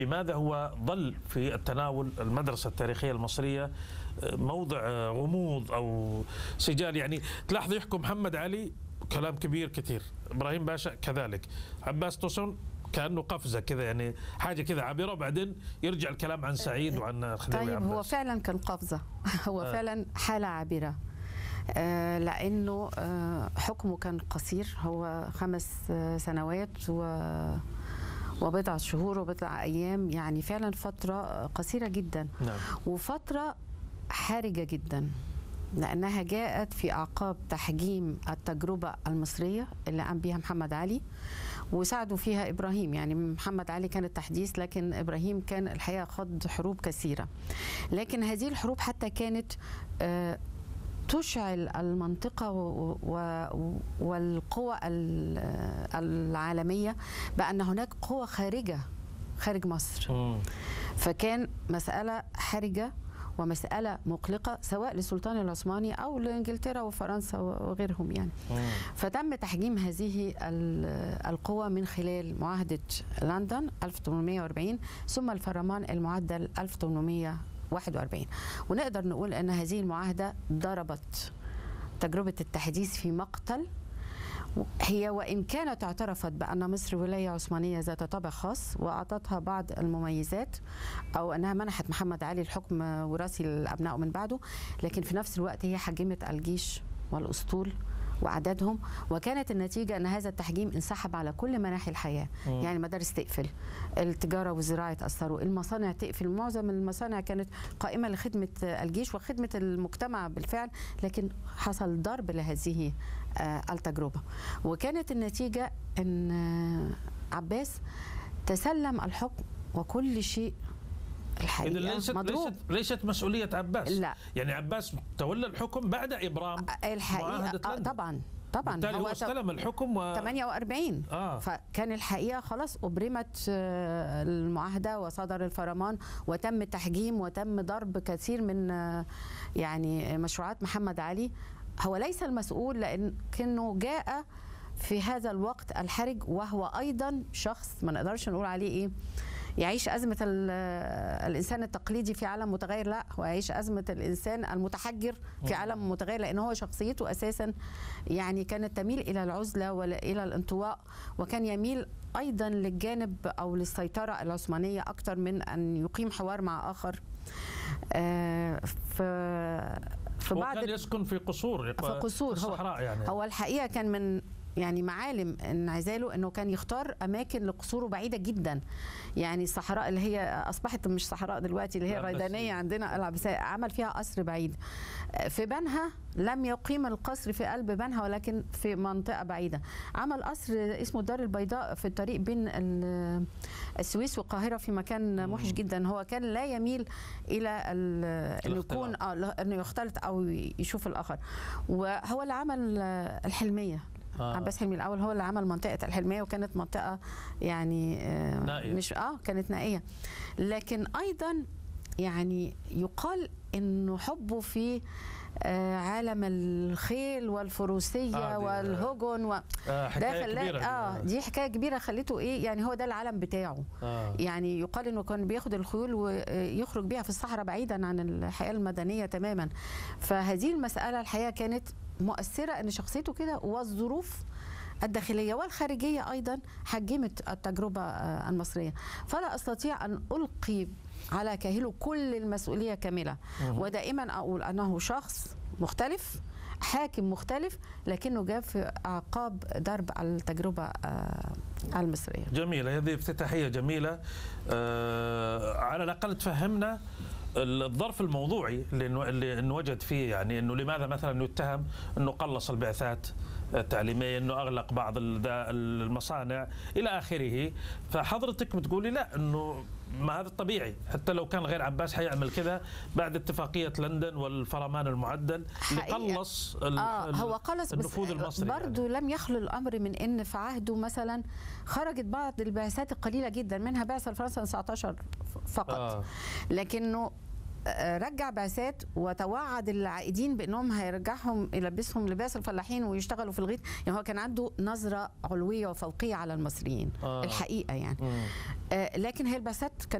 لماذا هو ظل في التناول المدرسة التاريخية المصرية موضع غموض أو سجال يعني تلاحظ يحكم محمد علي كلام كبير كثير إبراهيم باشا كذلك عباس توسون كانه قفزه كذا يعني حاجه كذا عابره وبعدين يرجع الكلام عن سعيد وعن خديوي طيب عباس هو فعلا كان قفزه هو آه. فعلا حاله عابره آه، لانه آه، حكمه كان قصير هو خمس آه، سنوات و وبضعة شهور وبضع أيام يعني فعلا فترة قصيرة جدا نعم وفترة حرجة جدا لأنها جاءت في أعقاب تحجيم التجربة المصرية اللي قام بها محمد علي وساعدوا فيها إبراهيم يعني محمد علي كان التحديث لكن إبراهيم كان الحقيقة خض حروب كثيرة لكن هذه الحروب حتى كانت آه، تشعل المنطقة و- و- والقوى ال- العالمية بأن هناك قوة خارجة خارج مصر مم. فكان مسألة حرجة ومسألة مقلقة سواء للسلطان العثماني أو لإنجلترا وفرنسا وغيرهم يعني مم. فتم تحجيم هذه ال- القوى من خلال معاهدة لندن 1840 ثم الفرمان المعدل 1841 ونقدر نقول أن هذه المعاهدة ضربت تجربة التحديث في مقتل هي وإن كانت اعترفت بأن مصر ولاية عثمانية ذات طابع خاص وأعطتها بعض المميزات أو أنها منحت محمد علي الحكم وراثي لأبنائه من بعده لكن في نفس الوقت هي حجمت الجيش والأسطول وعددهم وكانت النتيجة أن هذا التحجيم انسحب على كل مناحي الحياة مم. يعني مدارس تقفل التجارة والزراعة تأثروا المصانع تقفل معظم المصانع كانت قائمة لخدمة الجيش وخدمة المجتمع بالفعل لكن حصل ضرب لهذه آه، التجربة وكانت النتيجة أن آه، عباس تسلم الحكم وكل شيء إذا الحقيقة ليست مضروب ليست ليست مسؤولية عباس لا. يعني عباس تولى الحكم بعد إبرام الحقيقة معاهدة آه، لندن. طبعا طبعا بالتالي هو ت- استلم الحكم و 48 آه. فكان الحقيقه خلاص ابرمت آه، المعاهده وصدر الفرمان وتم تحجيم وتم ضرب كثير من آه، يعني مشروعات محمد علي هو ليس المسؤول لكنه جاء في هذا الوقت الحرج وهو ايضا شخص ما نقدرش نقول عليه ايه يعيش أزمة ال- الإنسان التقليدي في عالم متغير لا هو يعيش أزمة الإنسان المتحجر في عالم متغير لأن هو شخصيته أساسا يعني كانت تميل إلى العزلة وإلى الانطواء وكان يميل أيضا للجانب أو للسيطرة العثمانية أكثر من أن يقيم حوار مع آخر آه، ف في هو بعض كان يسكن في قصور في قصور في هو الصحراء يعني هو الحقيقه كان من يعني معالم انعزاله انه كان يختار اماكن لقصوره بعيده جدا يعني الصحراء اللي هي اصبحت مش صحراء دلوقتي اللي هي العباسية. الريدانيه عندنا العباسيه عمل فيها قصر بعيد في بنها لم يقيم القصر في قلب بنها ولكن في منطقه بعيده عمل قصر اسمه الدار البيضاء في الطريق بين ال- السويس والقاهره في مكان موحش جدا هو كان لا يميل الى ال- انه الاختلاط. يكون اه لا- انه يختلط او يشوف الاخر وهو اللي عمل آه، الحلميه آه. عباس حلمي الاول هو اللي عمل منطقه الحلميه وكانت منطقه يعني آه، نائية. مش اه كانت نائيه لكن ايضا يعني يقال انه حبه في آه، عالم الخيل والفروسيه آه، آه دي- والهجن و... آه ده حكاية خلاه كبيرة دي. اه دي حكايه كبيره خليته ايه يعني هو ده العالم بتاعه آه. يعني يقال انه كان بياخد الخيول ويخرج بيها في الصحراء بعيدا عن الحياه المدنيه تماما فهذه المساله الحقيقه كانت مؤثره ان شخصيته كده والظروف الداخليه والخارجيه ايضا حجمت التجربه آه، المصريه فلا استطيع ان القي على كاهله كل المسؤوليه كامله ودائما اقول انه شخص مختلف حاكم مختلف لكنه جاء في اعقاب ضرب التجربه آه، المصريه جميلة هذه افتتاحية جميلة آه على الأقل تفهمنا الظرف الموضوعي اللي انو- اللي انوجد فيه يعني انه لماذا مثلا يتهم انه قلص البعثات التعليميه انه اغلق بعض ال- ذا- المصانع الى اخره فحضرتك بتقولي لا انه ما هذا الطبيعي حتى لو كان غير عباس حيعمل كذا بعد اتفاقيه لندن والفرمان المعدل اللي حقيقة. قلص ال- اه ال- هو قلص النفوذ المصري برضه لم يخلو الامر من ان في عهده مثلا خرجت بعض البعثات القليله جدا منها بعثه لفرنسا 19 فقط آه. لكنه آه، رجع بعثات وتوعد العائدين بانهم هيرجعهم يلبسهم لباس الفلاحين ويشتغلوا في الغيط يعني هو كان عنده نظره علويه وفوقيه على المصريين آه. الحقيقه يعني مم. آه، لكن هي البعثات كانت